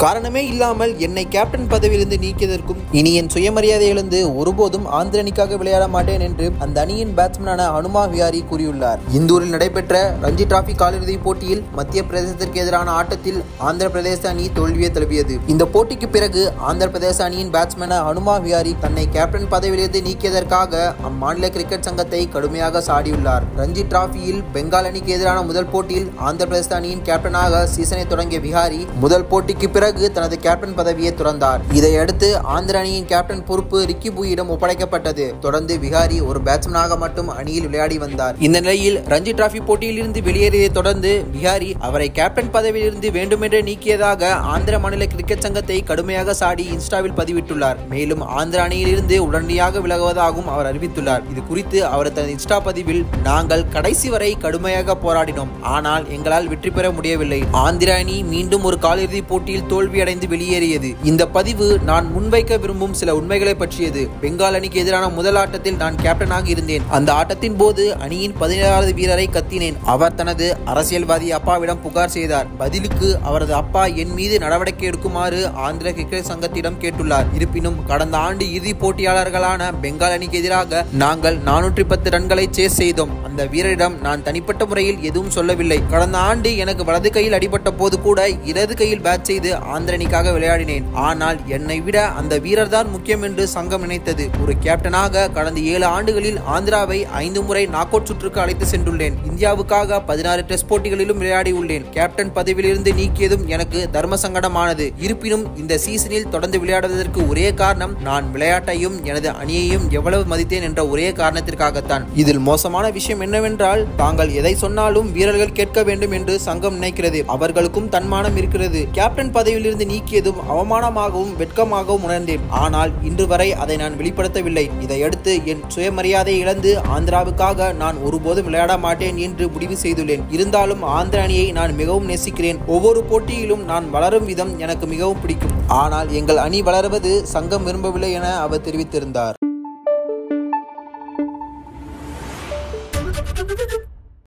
காரணமே இல்லாமல் என்னை கேப்டன் பதவியிலிருந்து நீக்கியதற்கும் இனி என் சுயமரியாதை இழந்து ஒருபோதும் ஆந்திர அணிக்காக விளையாட மாட்டேன் என்று அந்த அணியின் பேட்ஸ்மேனான அனுமா விஹாரி கூறியுள்ளார் இந்தூரில் நடைபெற்ற ரஞ்சி டிராபி காலிறுதிப் போட்டியில் மத்திய பிரதேசத்திற்கு எதிரான ஆட்டத்தில் ஆந்திர பிரதேச அணி தோல்வியை தழுவியது இந்த போட்டிக்கு பிறகு ஆந்திர பிரதேச அணியின் பேட்ஸ்மேன அனுமா விஹாரி தன்னை கேப்டன் பதவியிலிருந்து நீக்கியதற்காக அம்மாநில கிரிக்கெட் சங்கத்தை கடுமையாக சாடியுள்ளார் ரஞ்சி டிராபியில் பெங்கால் அணிக்கு எதிரான முதல் போட்டியில் ஆந்திர பிரதேச அணியின் கேப்டனாக சீசனை தொடங்கிய விஹாரி முதல் போட்டிக்கு பிறகு தனது கேப்டன் பதவியை துறந்தார் இதையடுத்து ஆந்திர அணியின் கேப்டன் பொறுப்பு ரிக்கி பூயிடம் ஒப்படைக்கப்பட்டது தொடர்ந்து விஹாரி ஒரு பேட்ஸ்மேனாக மட்டும் அணியில் விளையாடி வந்தார் இந்த நிலையில் ரஞ்சி டிராபி போட்டியில் இருந்து வெளியேறியதை தொடர்ந்து விஹாரி அவரை கேப்டன் பதவியிலிருந்து வேண்டுமென்றே நீக்கியதாக ஆந்திர மாநில கிரிக்கெட் சங்கத்தை கடுமையாக சாடி இன்ஸ்டாவில் பதிவிட்டுள்ளார் மேலும் ஆந்திர அணியிலிருந்து உடனடியாக விலகுவதாகவும் அவர் அறிவித்துள்ளார் இது குறித்து அவர் தனது இன்ஸ்டா பதிவில் நாங்கள் கடைசி வரை கடுமையாக போராடினோம் ஆனால் எங்களால் வெற்றி பெற முடியவில்லை ஆந்திர அணி மீண்டும் ஒரு காலிறுதி போட்டியில் தோல்வியடைந்து வெளியேறியது இந்த பதிவு நான் முன்வைக்க விரும்பும் சில உண்மைகளை பற்றியது பெங்கால் அணிக்கு எதிரான முதல் ஆட்டத்தில் நான் கேப்டனாக இருந்தேன் அந்த ஆட்டத்தின் போது அணியின் பதினேழாவது வீரரை கத்தினேன் அவர் தனது அரசியல்வாதி அப்பாவிடம் புகார் செய்தார் பதிலுக்கு அவரது அப்பா என் மீது நடவடிக்கை எடுக்குமாறு ஆந்திர கிரிக்கெட் சங்கத்திடம் கேட்டுள்ளார் இருப்பினும் கடந்த ஆண்டு இறுதி போட்டியாளர்களான பெங்கால் அணிக்கு எதிராக நாங்கள் நானூற்றி பத்து ரன்களை சேஸ் செய்தோம் அந்த வீரரிடம் நான் தனிப்பட்ட முறையில் எதுவும் சொல்லவில்லை கடந்த ஆண்டு எனக்கு வலது கையில் அடிபட்ட போது கூட இடது கையில் பேட் செய்து ஆந்திர அணிக்காக விளையாடினேன் ஆனால் என்னை விட அந்த வீரர் தான் முக்கியம் என்று சங்கம் நினைத்தது ஒரு கேப்டனாக கடந்த ஏழு ஆண்டுகளில் ஆந்திராவை ஐந்து முறை நாக் அவுட் சுற்றுக்கு அழைத்து சென்றுள்ளேன் இந்தியாவுக்காக பதினாறு டெஸ்ட் போட்டிகளிலும் விளையாடி உள்ளேன் கேப்டன் பதவியிலிருந்து நீக்கியதும் எனக்கு தர்ம சங்கடமானது இருப்பினும் இந்த சீசனில் தொடர்ந்து விளையாடுவதற்கு ஒரே காரணம் நான் விளையாட்டையும் எனது அணியையும் எவ்வளவு மதித்தேன் என்ற ஒரே காரணத்திற்காகத்தான் இதில் மோசமான விஷயம் என்னவென்றால் தாங்கள் எதை சொன்னாலும் வீரர்கள் கேட்க வேண்டும் என்று சங்கம் நினைக்கிறது அவர்களுக்கும் தன்மானம் இருக்கிறது கேப்டன் பதவியிலிருந்து நீக்கியதும் அவமானமாகவும் வெட்கமாகவும் உணர்ந்தேன் ஆனால் இன்று வரை அதை நான் வெளிப்படுத்தவில்லை இதையடுத்து என் சுயமரியாதை இழந்து ஆந்திராவுக்காக நான் ஒருபோதும் விளையாட மாட்டேன் என்று முடிவு செய்துள்ளேன் இருந்தாலும் ஆந்திர அணியை நான் மிகவும் நேசிக்கிறேன் ஒவ்வொரு போட்டியிலும் நான் வளரும் விதம் எனக்கு மிகவும் பிடிக்கும் ஆனால் எங்கள் அணி வளருவது சங்கம் விரும்பவில்லை என அவர் தெரிவித்திருந்தார்